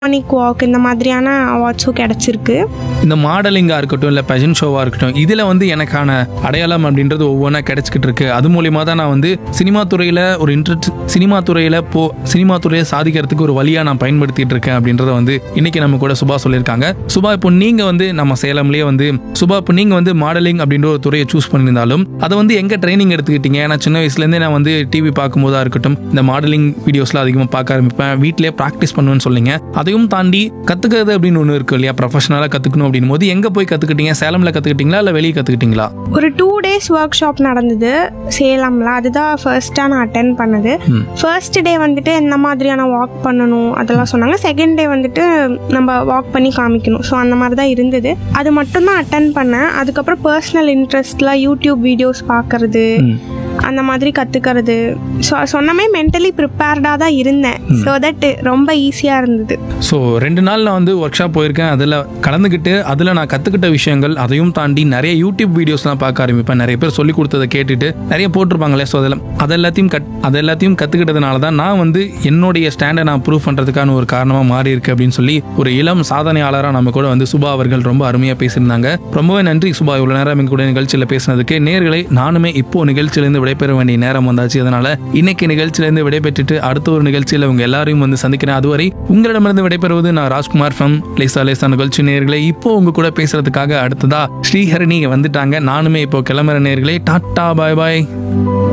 Morning walk இந்த மாதிரியான அவார்ட்ஸும் கிடச்சிருக்கு இந்த மாடலிங்காக இருக்கட்டும் இல்லை பெஷன் ஷோவாக இருக்கட்டும் இதில் வந்து எனக்கான அடையாளம் அப்படின்றது ஒவ்வொன்றா கிடைச்சிக்கிட்டு இருக்கு அது மூலியமாக தான் நான் வந்து சினிமா துறையில் ஒரு இன்ட்ரெஸ்ட் சினிமா துறையில் போ சினிமா துறையை சாதிக்கிறதுக்கு ஒரு வழியாக நான் பயன்படுத்திட்டு இருக்கேன் அப்படின்றத வந்து இன்னைக்கு நம்ம கூட சுபா சொல்லியிருக்காங்க சுபா இப்போ நீங்கள் வந்து நம்ம சேலம்லேயே வந்து சுபா இப்போ நீங்கள் வந்து மாடலிங் அப்படின்ற ஒரு துறையை சூஸ் பண்ணியிருந்தாலும் அதை வந்து எங்கே ட்ரைனிங் எடுத்துக்கிட்டீங்க ஏன்னா சின்ன வயசுலேருந்தே நான் வந்து டிவி பார்க்கும்போதா இருக்கட்டும் இந்த மாடலிங் வீடியோஸ்லாம் அதிகமாக பார்க்க ஆரம்பிப்பேன் வீட்டிலேயே ப்ராக்டிஸ் பண்ணுவேன்னு சொல்லிங்க அதையும் தாண்டி கற்றுக்கிறது அப்படின்னு ஒன்று இருக்கு இல்லையா ப்ரொஃபஷனலாக கற்றுக்கணும் அப்படின் போது எங்கே போய் கற்றுக்கிட்டீங்க சேலமில் கற்றுக்கிட்டீங்களா இல்லை வெளியே கற்றுக்கிட்டீங்களா ஒரு டூ டேஸ் ஒர்க் ஷாப் நடந்தது சேலம்ல அதுதான் ஃபர்ஸ்ட்டாக நான் அட்டென்ட் பண்ணது ம். ஃபர்ஸ்ட் டே வந்துட்டு என்ன மாதிரியான வாக் பண்ணணும் அதெல்லாம் சொன்னாங்க செகண்ட் டே வந்துட்டு நம்ம வாக் பண்ணி காமிக்கணும் ஸோ அந்த மாதிரி தான் இருந்தது அது மட்டும் தான் அட்டன் பண்ணேன் அதுக்கப்புறம் பர்சனல் இன்ட்ரெஸ்ட்ல யூடியூப் வீடியோஸ் பார்க்கறது ம். அந்த மாதிரி கற்றுக்கிறது ஸோ சொன்னமே மென்டலி ப்ரிப்பேர்டாக தான் இருந்தேன் ஸோ தட் ரொம்ப ஈஸியாக இருந்தது ஸோ ரெண்டு நாள் நான் வந்து ஒர்க் ஷாப் போயிருக்கேன் அதில் கலந்துக்கிட்டு அதில் நான் கற்றுக்கிட்ட விஷயங்கள் அதையும் தாண்டி நிறைய யூடியூப் வீடியோஸ்லாம் பார்க்க ஆரம்பிப்பேன் நிறைய பேர் சொல்லி கொடுத்ததை கேட்டுட்டு நிறைய போட்டிருப்பாங்களே ஸோ அதில் அது எல்லாத்தையும் கட் அது எல்லாத்தையும் கற்றுக்கிட்டதுனால தான் நான் வந்து என்னுடைய ஸ்டாண்டை நான் ப்ரூவ் பண்ணுறதுக்கான ஒரு காரணமாக மாறி இருக்கு அப்படின்னு சொல்லி ஒரு இளம் சாதனையாளராக நம்ம கூட வந்து சுபா அவர்கள் ரொம்ப அருமையாக பேசியிருந்தாங்க ரொம்பவே நன்றி சுபா இவ்வளோ நேரம் எங்க கூட நிகழ்ச்சியில் பேசினதுக்கு நேர்களை நானுமே இப்போ நிகழ்ச்சியிலேருந்து விடைபெற வேண்டிய நேரம் வந்தாச்சு அதனால இன்னைக்கு நிகழ்ச்சியிலேருந்து விடைபெற்றுட்டு அடுத்த ஒரு நிகழ்ச்சியில் உங்க எல்லாரையும் வந்து சந்திக்கிறேன் அதுவரை உங்களிடமிருந்து விடைபெறுவது நான் ராஜ்குமார் ஃபம் லேசா லேசா நிகழ்ச்சி நேர்களை இப்போ உங்க கூட பேசுறதுக்காக அடுத்ததா ஸ்ரீஹரணி வந்துட்டாங்க நானுமே இப்போ கிளம்புற நேர்களே டாட்டா பாய் பாய்